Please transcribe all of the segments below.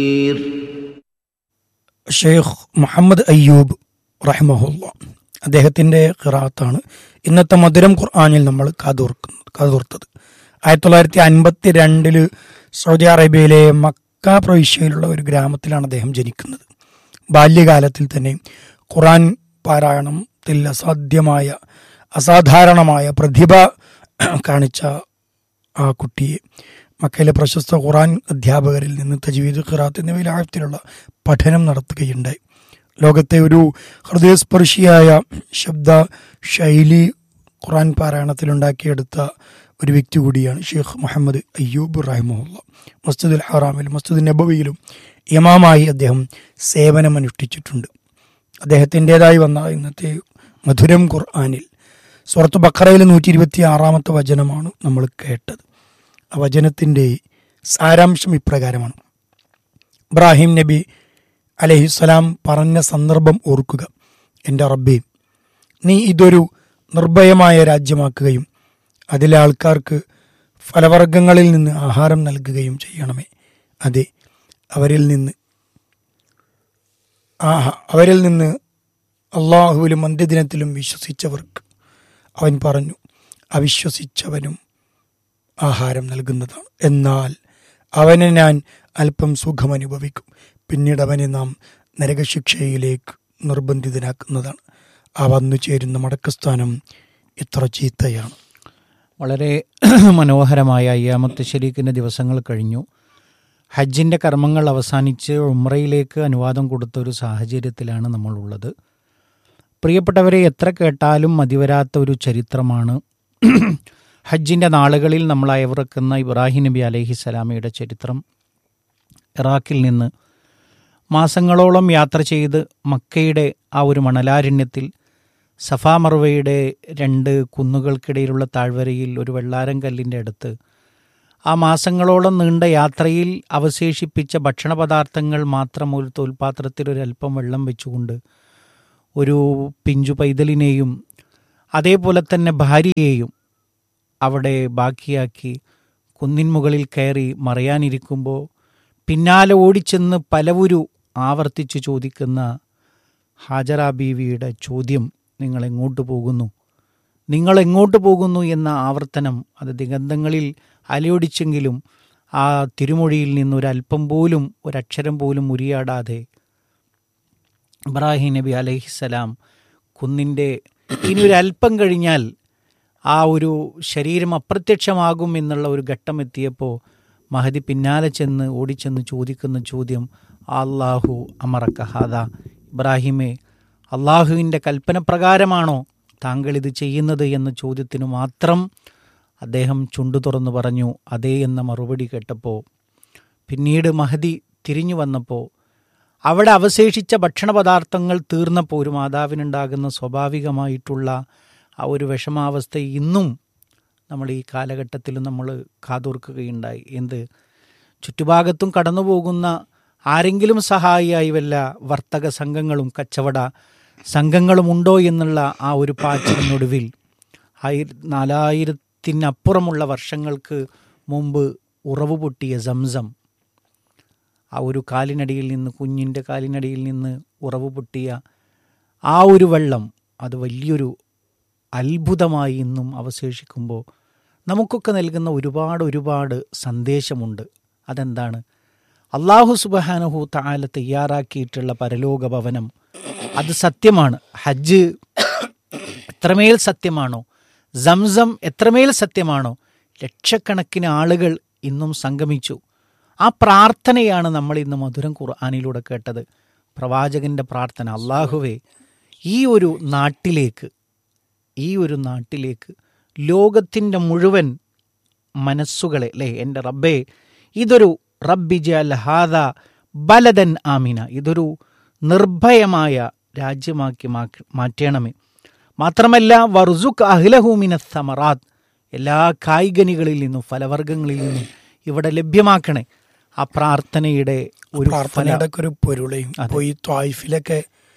ഷെയ്ഖ് മുഹമ്മദ് അയ്യൂബ് റഹ്മഹുല്ല അദ്ദേഹത്തിൻ്റെ ഖിറാത്താണ് ഇന്നത്തെ മധുരം ഖുർആാനിൽ നമ്മൾ കാതോർക്കുന്നത് കാതോർത്തത് ആയിരത്തി തൊള്ളായിരത്തി അൻപത്തി രണ്ടില് സൗദി അറേബ്യയിലെ മക്ക പ്രവിശ്യയിലുള്ള ഒരു ഗ്രാമത്തിലാണ് അദ്ദേഹം ജനിക്കുന്നത് ബാല്യകാലത്തിൽ തന്നെ ഖുറാൻ പാരായണത്തിൽ അസാധ്യമായ അസാധാരണമായ പ്രതിഭ കാണിച്ച ആ കുട്ടിയെ മക്കയിലെ പ്രശസ്ത ഖുറാൻ അധ്യാപകരിൽ നിന്ന് തജ്വീദ് ഖിറാത്ത് എന്നിവയിൽ ആഴത്തിലുള്ള പഠനം നടത്തുകയുണ്ടായി ലോകത്തെ ഒരു ഹൃദയസ്പർശിയായ ശബ്ദ ശൈലി ഖുറാൻ പാരായണത്തിലുണ്ടാക്കിയെടുത്ത ഒരു വ്യക്തി കൂടിയാണ് ഷെയ്ഖ് മുഹമ്മദ് അയ്യൂബ് റഹിമുല്ല മസ്ജിദുൽ ഹറാമിലും മസ്ജിദ് നബവിയിലും ഇമാമായി അദ്ദേഹം സേവനമനുഷ്ഠിച്ചിട്ടുണ്ട് അദ്ദേഹത്തിൻ്റെതായി വന്ന ഇന്നത്തെ മധുരം ഖുർആാനിൽ സുഹൃത്ത് ബക്കറയിലെ നൂറ്റി ഇരുപത്തി ആറാമത്തെ വചനമാണ് നമ്മൾ കേട്ടത് ആ വചനത്തിൻ്റെ സാരാംശം ഇപ്രകാരമാണ് ഇബ്രാഹിം നബി അലഹിസ്സലാം പറഞ്ഞ സന്ദർഭം ഓർക്കുക എൻ്റെ റബ്ബേ നീ ഇതൊരു നിർഭയമായ രാജ്യമാക്കുകയും അതിലെ ആൾക്കാർക്ക് ഫലവർഗങ്ങളിൽ നിന്ന് ആഹാരം നൽകുകയും ചെയ്യണമേ അതെ അവരിൽ നിന്ന് ആഹ അവരിൽ നിന്ന് അള്ളാഹുവിലും അന്ത്യദിനത്തിലും വിശ്വസിച്ചവർക്ക് അവൻ പറഞ്ഞു അവിശ്വസിച്ചവനും ആഹാരം നൽകുന്നതാണ് എന്നാൽ അവനെ ഞാൻ അല്പം സുഖം അനുഭവിക്കും പിന്നീട് അവനെ നാം നരകശിക്ഷയിലേക്ക് നിർബന്ധിതനാക്കുന്നതാണ് ആ വന്നു ചേരുന്ന മടക്കസ്ഥാനം ഇത്ര ചീത്തയാണ് വളരെ മനോഹരമായ അയ്യാമത്തെ ശരീക്കിൻ്റെ ദിവസങ്ങൾ കഴിഞ്ഞു ഹജ്ജിൻ്റെ കർമ്മങ്ങൾ അവസാനിച്ച് ഉമ്രയിലേക്ക് അനുവാദം കൊടുത്ത ഒരു സാഹചര്യത്തിലാണ് നമ്മളുള്ളത് പ്രിയപ്പെട്ടവരെ എത്ര കേട്ടാലും മതിവരാത്ത ഒരു ചരിത്രമാണ് ഹജ്ജിൻ്റെ നാളുകളിൽ നമ്മൾ അയവിറക്കുന്ന ഇബ്രാഹിം നബി അലഹിസ്സലാമയുടെ ചരിത്രം ഇറാഖിൽ നിന്ന് മാസങ്ങളോളം യാത്ര ചെയ്ത് മക്കയുടെ ആ ഒരു മണലാരണ്യത്തിൽ സഫാ മർവയുടെ രണ്ട് കുന്നുകൾക്കിടയിലുള്ള താഴ്വരയിൽ ഒരു വെള്ളാരം കല്ലിൻ്റെ അടുത്ത് ആ മാസങ്ങളോളം നീണ്ട യാത്രയിൽ അവശേഷിപ്പിച്ച ഭക്ഷണ പദാർത്ഥങ്ങൾ മാത്രം ഒരു തോൽപാത്രത്തിൽ ഒരല്പം വെള്ളം വെച്ചുകൊണ്ട് ഒരു പിഞ്ചു പൈതലിനെയും അതേപോലെ തന്നെ ഭാര്യയെയും അവിടെ ബാക്കിയാക്കി കുന്നിൻ മുകളിൽ കയറി മറയാനിരിക്കുമ്പോൾ പിന്നാലെ ഓടിച്ചെന്ന് പലവുരു ആവർത്തിച്ച് ചോദിക്കുന്ന ഹാജറ ബീവിയുടെ ചോദ്യം നിങ്ങൾ എങ്ങോട്ട് പോകുന്നു നിങ്ങൾ എങ്ങോട്ട് പോകുന്നു എന്ന ആവർത്തനം അത് ദിഗന്ധങ്ങളിൽ അലയൊടിച്ചെങ്കിലും ആ തിരുമൊഴിയിൽ നിന്ന് ഒരല്പം പോലും ഒരക്ഷരം പോലും ഉരിയാടാതെ ഇബ്രാഹിം നബി അലഹിസലാം കുന്നിൻ്റെ ഇനി ഒരു അല്പം കഴിഞ്ഞാൽ ആ ഒരു ശരീരം അപ്രത്യക്ഷമാകും എന്നുള്ള ഒരു ഘട്ടം എത്തിയപ്പോൾ മഹദി പിന്നാലെ ചെന്ന് ഓടിച്ചെന്ന് ചോദിക്കുന്ന ചോദ്യം അള്ളാഹു അമറക്ക ഹാദ ഇബ്രാഹിമെ അള്ളാഹുവിൻ്റെ കൽപ്പന പ്രകാരമാണോ താങ്കൾ ഇത് ചെയ്യുന്നത് എന്ന ചോദ്യത്തിന് മാത്രം അദ്ദേഹം ചുണ്ടു തുറന്നു പറഞ്ഞു അതേ എന്ന മറുപടി കേട്ടപ്പോൾ പിന്നീട് മഹദി തിരിഞ്ഞു വന്നപ്പോൾ അവിടെ അവശേഷിച്ച ഭക്ഷണപദാർത്ഥങ്ങൾ തീർന്നപ്പോൾ ഒരു മാതാവിനുണ്ടാകുന്ന സ്വാഭാവികമായിട്ടുള്ള ആ ഒരു വിഷമാവസ്ഥ ഇന്നും നമ്മൾ ഈ കാലഘട്ടത്തിൽ നമ്മൾ കാതോർക്കുകയുണ്ടായി എന്ത് ചുറ്റുഭാഗത്തും കടന്നു പോകുന്ന ആരെങ്കിലും സഹായിയായി വല്ല വർത്തക സംഘങ്ങളും കച്ചവട സംഘങ്ങളും ഉണ്ടോ എന്നുള്ള ആ ഒരു പാച്ചിലിനൊടുവിൽ ആയിര നാലായിരത്തിനപ്പുറമുള്ള വർഷങ്ങൾക്ക് മുമ്പ് ഉറവ് പൊട്ടിയ സംസം ആ ഒരു കാലിനടിയിൽ നിന്ന് കുഞ്ഞിൻ്റെ കാലിനടിയിൽ നിന്ന് ഉറവ് പൊട്ടിയ ആ ഒരു വെള്ളം അത് വലിയൊരു അത്ഭുതമായി ഇന്നും അവശേഷിക്കുമ്പോൾ നമുക്കൊക്കെ നൽകുന്ന ഒരുപാട് ഒരുപാട് സന്ദേശമുണ്ട് അതെന്താണ് അള്ളാഹു സുബഹാനഹു താല തയ്യാറാക്കിയിട്ടുള്ള പരലോക ഭവനം അത് സത്യമാണ് ഹജ്ജ് എത്രമേൽ സത്യമാണോ സംസം എത്രമേൽ സത്യമാണോ ലക്ഷക്കണക്കിന് ആളുകൾ ഇന്നും സംഗമിച്ചു ആ പ്രാർത്ഥനയാണ് നമ്മൾ ഇന്ന് മധുരം ഖുർആാനിലൂടെ കേട്ടത് പ്രവാചകന്റെ പ്രാർത്ഥന അള്ളാഹുവേ ഈ ഒരു നാട്ടിലേക്ക് ഈ ഒരു നാട്ടിലേക്ക് ലോകത്തിൻ്റെ മുഴുവൻ മനസ്സുകളെ അല്ലേ എൻ്റെ റബ്ബേ ഇതൊരു റബ്ബി ജൽ ഹാദ ബലദൻ ആമിന ഇതൊരു നിർഭയമായ രാജ്യമാക്കി മാറ്റണമേ മാത്രമല്ല വർസുഖ് അഹ്ലഹൂമിന സമറാത്ത് എല്ലാ കായികനികളിൽ നിന്നും ഫലവർഗങ്ങളിൽ നിന്നും ഇവിടെ ലഭ്യമാക്കണേ ആ പ്രാർത്ഥനയുടെ ഒരു പ്രാർത്ഥനയുടെ ഒക്കെ ഒരു പൊരുളയും ഇപ്പോൾ ഈ ത്വായിഫിലൊക്കെ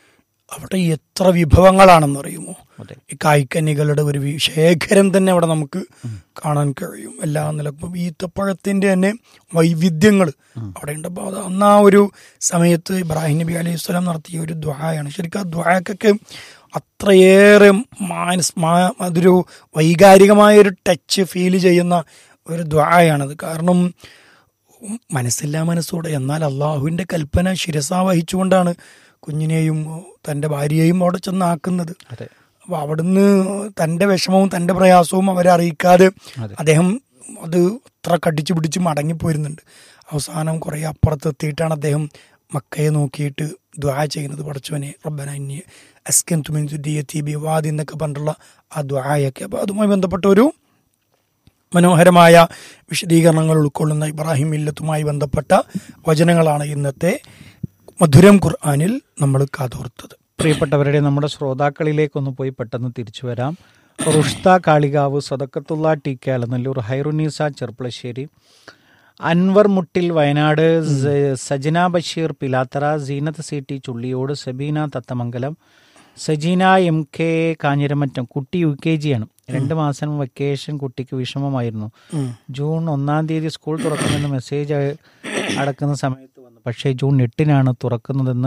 അവിടെ എത്ര വിഭവങ്ങളാണെന്ന് അറിയുമോ അതെ ഈ കായ്ക്കനികളുടെ ഒരു വി- ശേഖരം തന്നെ അവിടെ നമുക്ക് കാണാൻ കഴിയും എല്ലാ നിലക്കും ഈത്തപ്പഴത്തിന്റെ തന്നെ വൈവിധ്യങ്ങൾ അവിടെ ഉണ്ട് അപ്പോൾ അത് അന്ന് ആ ഒരു സമയത്ത് ഇബ്രാഹിം നബി അലൈഹി സ്വലാം നടത്തിയ ഒരു ദ്വായാണ് ശരിക്കും ആ ദ്വായക്കൊക്കെ അത്രയേറെ മാനസ് മാ- അതൊരു വൈകാരികമായ ഒരു ടച്ച് ഫീൽ ചെയ്യുന്ന ഒരു ദ്വായാണത് കാരണം മനസ്സില്ലാ മനസ്സോടെ എന്നാൽ അള്ളാഹുവിൻ്റെ കൽപ്പന ശിരസ വഹിച്ചുകൊണ്ടാണ് കുഞ്ഞിനെയും തൻ്റെ ഭാര്യയെയും അവിടെ ചെന്നാക്കുന്നത് അതെ അപ്പോൾ അവിടുന്ന് തൻ്റെ വിഷമവും തൻ്റെ പ്രയാസവും അവരെ അറിയിക്കാതെ അതെ. അദ്ദേഹം അത് അത്ര കടിച്ചു പിടിച്ച് മടങ്ങിപ്പോരുന്നുണ്ട് അവസാനം കുറേ അപ്പുറത്തെത്തിയിട്ടാണ് അദ്ദേഹം മക്കയെ നോക്കിയിട്ട് ദ്വാ ചെയ്യുന്നത് പടച്ചവനെ റബ്ബന ഇനി അസ്കൻ തുമിൻ സുദ്ദിയത്തി ബിവാദി എന്നൊക്കെ പറഞ്ഞിട്ടുള്ള ആ ദ്വായൊക്കെ അപ്പോൾ അതുമായി ബന്ധപ്പെട്ട ഒരു മനോഹരമായ വിശദീകരണങ്ങൾ ഉൾക്കൊള്ളുന്ന ഇബ്രാഹിം ഇല്ലത്തുമായി ബന്ധപ്പെട്ട വചനങ്ങളാണ് ഇന്നത്തെ മധുരം ഖുർആാനിൽ നമ്മൾ കാതോർത്തത് പ്രിയപ്പെട്ടവരുടെ നമ്മുടെ ശ്രോതാക്കളിലേക്കൊന്ന് പോയി പെട്ടെന്ന് തിരിച്ചു വരാം റുഷ്ത കാളികാവ് സദക്കത്തുള്ള ടി കെ അലനല്ലൂർ ഹൈറുനീസ ചെർപ്പളശ്ശേരി അൻവർ മുട്ടിൽ വയനാട് സ- Sajana Basheer Pilathara Seenath C T Chulliyode Sabeena Thathamangalam Sajeena M K Kanjiramattom Kutty U K G ആണ് രണ്ട് മാസം വെക്കേഷൻ കുട്ടിക്ക് വിഷമമായിരുന്നു ജൂൺ ഒന്നാം തീയതി സ്കൂൾ തുറക്കുമെന്ന് മെസ്സേജ് അടക്കുന്ന സമയത്ത് വന്നു പക്ഷേ ജൂൺ എട്ടിനാണ് തുറക്കുന്നതെന്ന്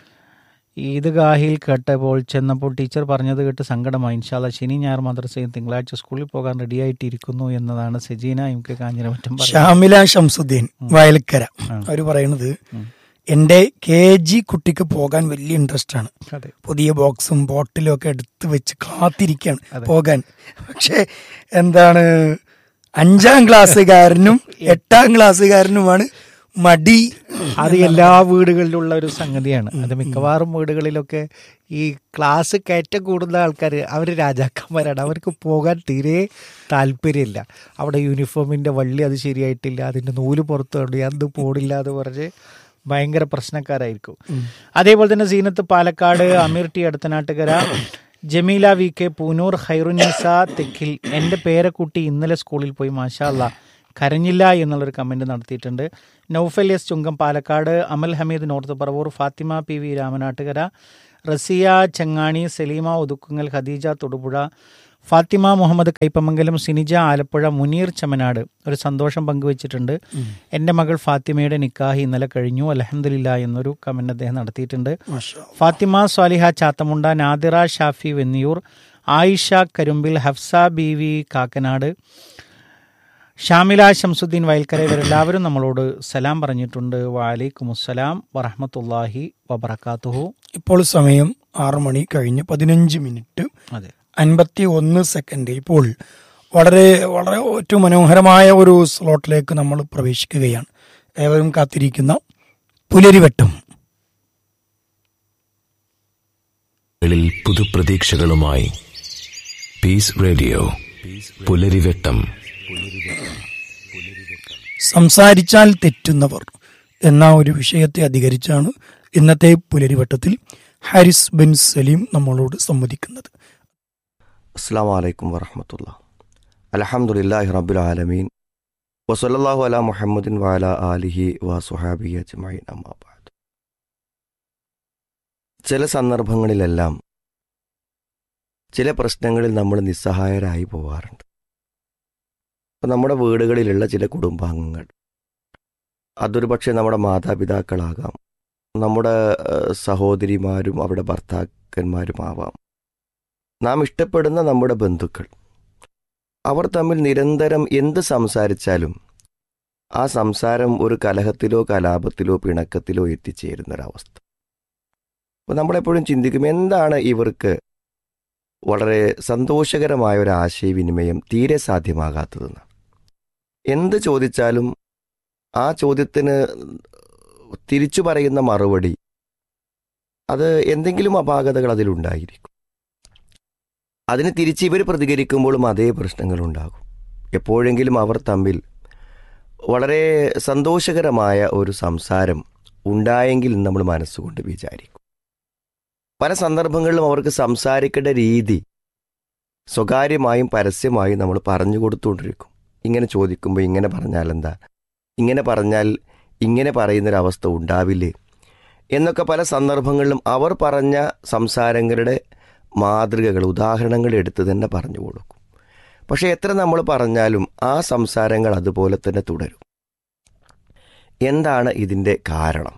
ഈദ്ഗാഹിൽ കേട്ടപ്പോൾ ചെന്നപ്പോൾ ടീച്ചർ പറഞ്ഞത് കേട്ട് സങ്കടമായി ഇൻഷാല്ല ശനി ഞായർ മദ്രസയും തിങ്കളാഴ്ച സ്കൂളിൽ പോകാൻ റെഡിയായിട്ടിരിക്കുന്നു എന്നതാണ് സെജീന എം കെ കാഞ്ഞിരമറ്റം പറഞ്ഞത് ഷാമില ഷംസുദ്ദീൻ വയൽക്കര അവർ പറയുന്നത് എൻ്റെ കെ ജി കുട്ടിക്ക് പോകാൻ വലിയ ഇൻട്രസ്റ്റ് ആണ് അതെ പുതിയ ബോക്സും ബോട്ടിലും ഒക്കെ എടുത്ത് വെച്ച് കാത്തിരിക്കുകയാണ് പോകാൻ പക്ഷെ എന്താണ് അഞ്ചാം ക്ലാസ്സുകാരനും എട്ടാം ക്ലാസ്സുകാരനുമാണ് മടി അത് എല്ലാ വീടുകളിലുള്ള ഒരു സംഗതിയാണ് അത് മിക്കവാറും വീടുകളിലൊക്കെ ഈ ക്ലാസ് കയറ്റം കൂടുന്ന ആൾക്കാർ അവർ രാജാക്കന്മാരാണ് അവർക്ക് പോകാൻ തീരെ താല്പര്യമില്ല അവിടെ യൂണിഫോമിൻ്റെ വള്ളി അത് ശരിയായിട്ടില്ല അതിൻ്റെ നൂല് പുറത്തുണ്ട് അത് പോടില്ല എന്ന് പറഞ്ഞ് ഭയങ്കര പ്രശ്നക്കാരായിരിക്കും അതേപോലെ തന്നെ സീനത്ത് പാലക്കാട് അമീർ ടി അടുത്തനാട്ടുകര ജമീല വി കെ പൂനൂർ ഹൈറുനീസ തെക്കിൽ എൻ്റെ പേരക്കുട്ടി ഇന്നലെ സ്കൂളിൽ പോയി മാഷാ അല്ലാ കരഞ്ഞില്ല എന്നുള്ളൊരു കമൻറ്റ് നടത്തിയിട്ടുണ്ട് Noufal S Chungam Palakkad Amal Hameed North Paravur Fathima P V Ramanattukara Raziya Chengani Saleema Othukkungal Khadeeja Thodupuzha Fathima Muhammad Kaipamangalam Sinija Alappuzha Muneer Chemnad ഒരു സന്തോഷം പങ്കുവച്ചിട്ടുണ്ട് എൻ്റെ മകൾ ഫാത്തിമയുടെ നിക്കാഹ് ഇന്നലെ കഴിഞ്ഞു അലഹമില്ല എന്നൊരു കമൻറ്റ് അദ്ദേഹം നടത്തിയിട്ടുണ്ട് മാഷാ ഫാത്തിമ സ്വാലിഹ ചാത്തമുണ്ട നാദിറ ഷാഫി വെന്നിയൂർ ആയിഷ കരുമ്പിൽ ഹഫ്സ ബി വി കാക്കനാട് ഷാമില ഷംസുദ്ദീൻ വയൽക്കര ഇവരെല്ലാവരും നമ്മളോട് സലാം പറഞ്ഞിട്ടുണ്ട് വാലൈക്കും അസ്സലാം വറഹമത്തല്ലാഹി വബർക്കാത്തുഹു ഇപ്പോൾ സമയം ആറ് മണി കഴിഞ്ഞ് പതിനഞ്ച് മിനിറ്റ് അതെ അൻപത്തി ഒന്ന് സെക്കൻഡ് ഇപ്പോൾ വളരെ വളരെ ഏറ്റവും മനോഹരമായ ഒരു സ്ലോട്ടിലേക്ക് നമ്മൾ പ്രവേശിക്കുകയാണ് ഏവരും കാത്തിരിക്കുന്ന പുലരിവട്ടം ളിൽ പുതുപ്രതീക്ഷകളുമായി പീസ് റേഡിയോ പുലരിവെട്ടം സംസാരിച്ചാൽ തെറ്റുന്നവർ എന്ന ഒരു വിഷയത്തെ അധികരിച്ചാണ് ഇന്നത്തെ പുലരിവട്ടത്തിൽ ഹാരിസ് ബിൻ സലീം നമ്മളോട് സംവദിക്കുന്നത് അസ്സാം വലൈക്കും വറഹമത്തുള്ള അലഹമുല്ലാഹി റബ്ബുൽ ആലമീൻ വസല്ലാഹു അല മുഹമ്മദിൻ വാല ആലിഹി വസുഹാബി അജ്മൈൻ അമ്മാബാദ് ചില സന്ദർഭങ്ങളിലെല്ലാം ചില പ്രശ്നങ്ങളിൽ നമ്മൾ നിസ്സഹായരായി പോവാറുണ്ട് ഇപ്പം നമ്മുടെ വീടുകളിലുള്ള ചില കുടുംബാംഗങ്ങൾ അതൊരു പക്ഷേ നമ്മുടെ മാതാപിതാക്കളാകാം നമ്മുടെ ഏഹ്, സഹോദരിമാരും അവരുടെ ഭർത്താക്കന്മാരുമാവാം നാം ഇഷ്ടപ്പെടുന്ന നമ്മുടെ ബന്ധുക്കൾ അവർ തമ്മിൽ നിരന്തരം എന്ത് സംസാരിച്ചാലും ആ സംസാരം ഒരു കലഹത്തിലോ കലാപത്തിലോ പിണക്കത്തിലോ എത്തിച്ചേരുന്നൊരവസ്ഥ അപ്പോൾ നമ്മളെപ്പോഴും ചിന്തിക്കും എന്താണ് ഇവർക്ക് വളരെ സന്തോഷകരമായ ഒരു ആശയവിനിമയം തീരെ സാധ്യമാകാത്തതെന്ന് എന്ത് ചോദിച്ചാലും ആ ചോദ്യത്തിന് തിരിച്ചു പറയുന്ന മറുപടി അത് എന്തെങ്കിലും അപാകതകൾ അതിലുണ്ടായിരിക്കും അതിന് തിരിച്ച് ഇവർ പ്രതികരിക്കുമ്പോഴും അതേ പ്രശ്നങ്ങളുണ്ടാകും എപ്പോഴെങ്കിലും അവർ തമ്മിൽ വളരെ സന്തോഷകരമായ ഒരു സംസാരം ഉണ്ടായെങ്കിൽ എന്ന് നമ്മൾ മനസ്സുകൊണ്ട് വിചാരിക്കും പല സന്ദർഭങ്ങളിലും അവർക്ക് സംസാരിക്കേണ്ട രീതി സ്വകാര്യമായും പരസ്യമായും നമ്മൾ പറഞ്ഞു കൊടുത്തുകൊണ്ടിരിക്കും ഇങ്ങനെ ചോദിക്കുമ്പോൾ ഇങ്ങനെ പറഞ്ഞാൽ എന്താ ഇങ്ങനെ പറഞ്ഞാൽ ഇങ്ങനെ പറയുന്നൊരവസ്ഥ ഉണ്ടാവില്ലേ എന്നൊക്കെ പല സന്ദർഭങ്ങളിലും അവർ പറഞ്ഞ സംസാരങ്ങളുടെ മാതൃകകൾ ഉദാഹരണങ്ങൾ എടുത്ത് തന്നെ പറഞ്ഞു കൊടുക്കും പക്ഷേ എത്ര നമ്മൾ പറഞ്ഞാലും ആ സംസാരങ്ങൾ അതുപോലെ തന്നെ തുടരും എന്താണ് ഇതിൻ്റെ കാരണം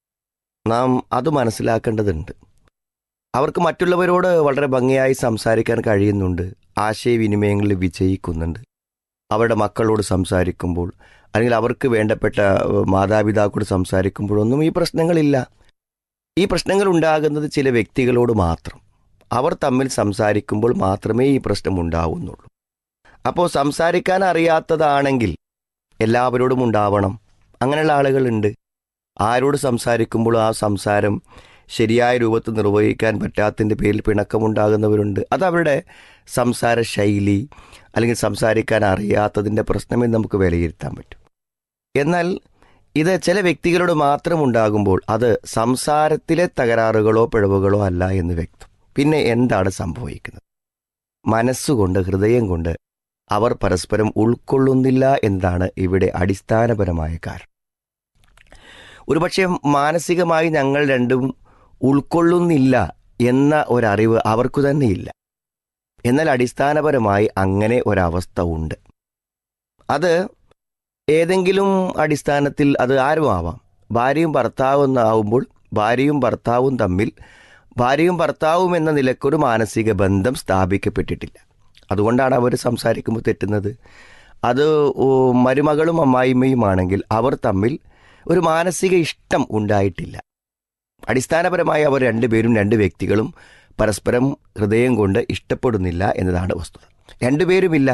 നാം അത് മനസ്സിലാക്കേണ്ടതുണ്ട് അവർക്ക് മറ്റുള്ളവരോട് വളരെ ഭംഗിയായി സംസാരിക്കാൻ കഴിയുന്നുണ്ട് ആശയവിനിമയങ്ങളിൽ വിജയിക്കുന്നുണ്ട് അവരുടെ മക്കളോട് സംസാരിക്കുമ്പോൾ അല്ലെങ്കിൽ അവർക്ക് വേണ്ടപ്പെട്ട ഏഹ്, മാതാപിതാക്കളോട് സംസാരിക്കുമ്പോഴൊന്നും ഈ പ്രശ്നങ്ങളില്ല ഈ പ്രശ്നങ്ങൾ ഉണ്ടാകുന്നത് ചില വ്യക്തികളോട് മാത്രം അവർ തമ്മിൽ സംസാരിക്കുമ്പോൾ മാത്രമേ ഈ പ്രശ്നം ഉണ്ടാവുന്നുള്ളൂ അപ്പോൾ സംസാരിക്കാൻ അറിയാത്തതാണെങ്കിൽ എല്ലാവരോടും ഉണ്ടാവണം അങ്ങനെയുള്ള ആളുകളുണ്ട് ആരോട് സംസാരിക്കുമ്പോൾ ആ സംസാരം ശരിയായ രൂപത്തിൽ നിർവഹിക്കാൻ പറ്റാത്തതിൻ്റെ പേരിൽ പിണക്കമുണ്ടാകുന്നവരുണ്ട് അത് അവരുടെ സംസാര ശൈലി അല്ലെങ്കിൽ സംസാരിക്കാൻ അറിയാത്തതിൻ്റെ പ്രശ്നമേ നമുക്ക് വിലയിരുത്താൻ പറ്റും എന്നാൽ ഇത് ചില വ്യക്തികളോട് മാത്രം ഉണ്ടാകുമ്പോൾ അത് സംസാരത്തിലെ തകരാറുകളോ പിഴവുകളോ അല്ല എന്ന് വ്യക്തം പിന്നെ എന്താണ് സംഭവിക്കുന്നത് മനസ്സുകൊണ്ട് ഹൃദയം കൊണ്ട് അവർ പരസ്പരം ഉൾക്കൊള്ളുന്നില്ല എന്നതാണ് ഇവിടെ അടിസ്ഥാനപരമായ കാരണം ഒരുപക്ഷെ മാനസികമായി ഞങ്ങൾ രണ്ടും ഉൾക്കൊള്ളുന്നില്ല എന്ന ഒരറിവ് അവർക്കു തന്നെയില്ല എന്നാൽ അടിസ്ഥാനപരമായി അങ്ങനെ ഒരവസ്ഥ ഉണ്ട് അത് ഏതെങ്കിലും അടിസ്ഥാനത്തിൽ അത് ആരും ആവാം ഭാര്യയും ഭർത്താവും എന്നാവുമ്പോൾ ഭാര്യയും ഭർത്താവും തമ്മിൽ ഭാര്യയും ഭർത്താവും എന്ന നിലക്കൊരു മാനസിക ബന്ധം സ്ഥാപിക്കപ്പെട്ടിട്ടില്ല അതുകൊണ്ടാണ് അവർ സംസാരിക്കുമ്പോൾ തെറ്റുന്നത് അത് ഓ, മരുമകളും അമ്മായിമ്മയുമാണെങ്കിൽ അവർ തമ്മിൽ ഒരു മാനസിക ഇഷ്ടം ഉണ്ടായിട്ടില്ല അടിസ്ഥാനപരമായി അവർ രണ്ടുപേരും രണ്ട് വ്യക്തികളും പരസ്പരം ഹൃദയം കൊണ്ട് ഇഷ്ടപ്പെടുന്നില്ല എന്നതാണ് വസ്തുത രണ്ടുപേരുമില്ല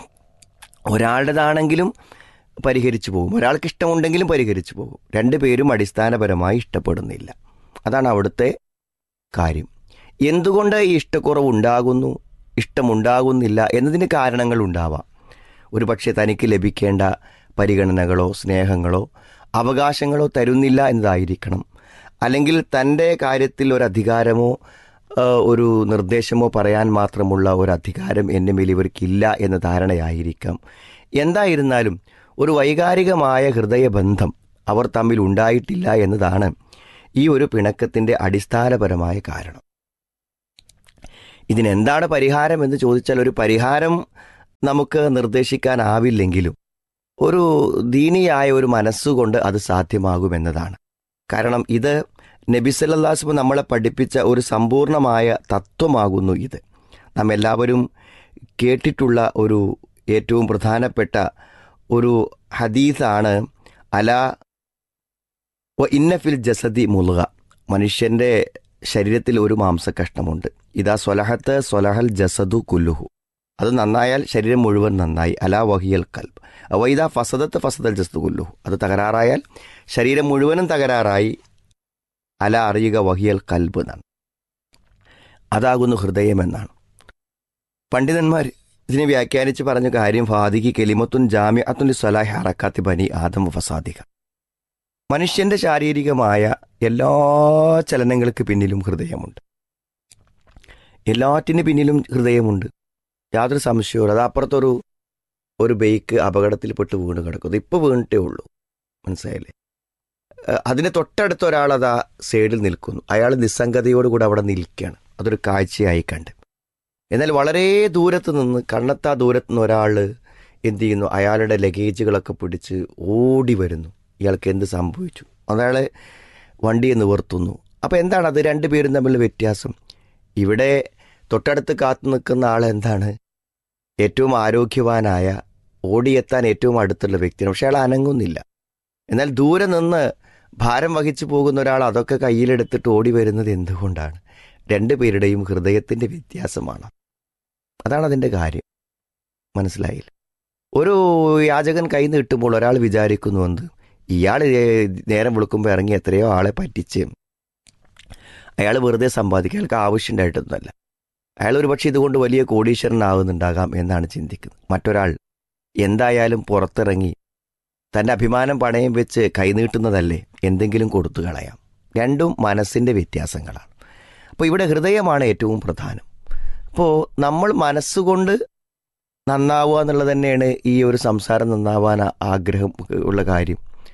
ഒരാളുടേതാണെങ്കിലും പരിഹരിച്ചു പോകും ഒരാൾക്ക് ഇഷ്ടമുണ്ടെങ്കിലും പരിഹരിച്ചു പോകും രണ്ടുപേരും അടിസ്ഥാനപരമായി ഇഷ്ടപ്പെടുന്നില്ല അതാണ് അവിടുത്തെ കാര്യം എന്തുകൊണ്ട് ഈ ഇഷ്ടക്കുറവ് ഉണ്ടാകുന്നു ഇഷ്ടമുണ്ടാകുന്നില്ല എന്നതിന് കാരണങ്ങൾ ഉണ്ടാവാം ഒരുപക്ഷെ തനിക്ക് ലഭിക്കേണ്ട പരിഗണനകളോ സ്നേഹങ്ങളോ അവകാശങ്ങളോ തരുന്നില്ല എന്നതായിരിക്കണം അല്ലെങ്കിൽ തൻ്റെ കാര്യത്തിൽ ഒരു അധികാരമോ ആ, ഒരു നിർദ്ദേശമോ പറയാൻ മാത്രമുള്ള ഒരു അധികാരം എൻ്റെ മേൽ ഇവർക്കില്ല എന്ന ധാരണയായിരിക്കാം എന്തായിരുന്നാലും ഒരു വൈകാരികമായ ഹൃദയബന്ധം അവർ തമ്മിൽ ഉണ്ടായിട്ടില്ല എന്നതാണ് ഈ ഒരു പിണക്കത്തിൻ്റെ അടിസ്ഥാനപരമായ കാരണം ഇതിനെന്താണ് പരിഹാരം എന്ന് ചോദിച്ചാൽ ഒരു പരിഹാരം നമുക്ക് നിർദ്ദേശിക്കാനാവില്ലെങ്കിലും ഒരു ദീനിയായ ഒരു മനസ്സുകൊണ്ട് അത് സാധ്യമാകുമെന്നതാണ് കാരണം ഇത് നബി സല്ലല്ലാഹു നമ്മളെ പഠിപ്പിച്ച ഒരു സമ്പൂർണമായ തത്വമാകുന്നു ഇത് നാം എല്ലാവരും കേട്ടിട്ടുള്ള ഒരു ഏറ്റവും പ്രധാനപ്പെട്ട ഒരു ഹദീസാണ് അല വ ഇന്നഫിൽ ജസദി മുൽഗ മനുഷ്യന്റെ ശരീരത്തിൽ ഒരു മാംസകഷ്ണമുണ്ട് ഇതാ സ്വലഹത്ത് സ്വലഹൽ ജസദു കുല്ലുഹു അത് നന്നായാൽ ശരീരം മുഴുവൻ നന്നായി അലാ വഹിയൽ കൽബ് അവ ഇതാ ഫസദത്ത് ഫസദൽ ജസ്തു കുല്ലുഹു അത് തകരാറായാൽ ശരീരം മുഴുവനും തകരാറായി അല അറിയുക വഹിയൽ കൽബ് എന്നാണ് അതാകുന്നു ഹൃദയമെന്നാണ് പണ്ഡിതന്മാർ ഇതിനെ വ്യാഖ്യാനിച്ച് പറഞ്ഞ കാര്യം ഫാദിക്ക് കെലിമത്തുൻ ജാമ്യ അത്തുൽ സ്വലാഹി ഹറക്കാത്തി ബനി ആദം ഫസാദിക മനുഷ്യന്റെ ശാരീരികമായ എല്ലാ ചലനങ്ങൾക്ക് പിന്നിലും ഹൃദയമുണ്ട് എല്ലാറ്റിന് പിന്നിലും ഹൃദയമുണ്ട് യാതൊരു സംശയവും അത് അപ്പുറത്തൊരു ഒരു ബൈക്ക് അപകടത്തിൽപ്പെട്ട് വീണ് കിടക്കുന്നു ഇപ്പോൾ വീണിട്ടേ ഉള്ളൂ മനസ്സിലായില്ലേ ഏഹ് അതിന് തൊട്ടടുത്ത ഒരാൾ അതാ സൈഡിൽ നിൽക്കുന്നു അയാൾ നിസ്സംഗതയോടുകൂടി അവിടെ നിൽക്കുകയാണ് അതൊരു കാഴ്ചയായി കണ്ട് എന്നാൽ വളരെ ദൂരത്ത് നിന്ന് കണ്ണെത്താ ദൂരത്ത് നിന്ന് ഒരാൾ എന്ത് ചെയ്യുന്നു അയാളുടെ ലഗേജുകളൊക്കെ പിടിച്ച് ഓടി വരുന്നു ഇയാൾക്ക് എന്ത് സംഭവിച്ചു അയാളെ വണ്ടിയെ നിവർത്തുന്നു അപ്പോൾ എന്താണ് അത് രണ്ടുപേരും തമ്മിലുള്ള വ്യത്യാസം ഇവിടെ തൊട്ടടുത്ത് കാത്തു നിൽക്കുന്ന ആൾ എന്താണ് ഏറ്റവും ആരോഗ്യവാനായ ഓടിയെത്താൻ ഏറ്റവും അടുത്തുള്ള വ്യക്തിയാണ് പക്ഷെ അയാൾ അനങ്ങുന്നില്ല എന്നാൽ ദൂരെ നിന്ന് ഭാരം വഹിച്ചു പോകുന്ന ഒരാൾ അതൊക്കെ കയ്യിലെടുത്തിട്ട് ഓടി വരുന്നത് എന്തുകൊണ്ടാണ് രണ്ടുപേരുടെയും ഹൃദയത്തിൻ്റെ വ്യത്യാസമാണ് അതാണ് അതിൻ്റെ കാര്യം മനസ്സിലായില്ല ഒരു യാചകൻ കൈ നീട്ടുമ്പോൾ ഒരാൾ വിചാരിക്കുന്നു എന്ത് ഇയാൾ നേരം വിളിക്കുമ്പോൾ ഇറങ്ങി എത്രയോ ആളെ പറ്റിച്ച് അയാൾ വെറുതെ സമ്പാദിക്കുക അയാൾക്ക് ആവശ്യമുണ്ടായിട്ടൊന്നുമല്ല അയാൾ ഒരു പക്ഷേ ഇതുകൊണ്ട് വലിയ കോടീശ്വരനാകുന്നുണ്ടാകാം എന്നാണ് ചിന്തിക്കുന്നത് മറ്റൊരാൾ എന്തായാലും പുറത്തിറങ്ങി തൻ്റെ അഭിമാനം പണയം വെച്ച് കൈനീട്ടുന്നതല്ലേ എന്തെങ്കിലും കൊടുത്തു കളയാം രണ്ടും മനസ്സിൻ്റെ വ്യത്യാസങ്ങളാണ് അപ്പോൾ ഇവിടെ ഹൃദയമാണ് ഏറ്റവും പ്രധാനം അപ്പോൾ നമ്മൾ മനസ്സുകൊണ്ട് നന്നാവുക എന്നുള്ളത് തന്നെയാണ് ഈ ഒരു സംസാരം നന്നാവാൻ ആ- ആഗ്രഹം ഉള്ള കാര്യം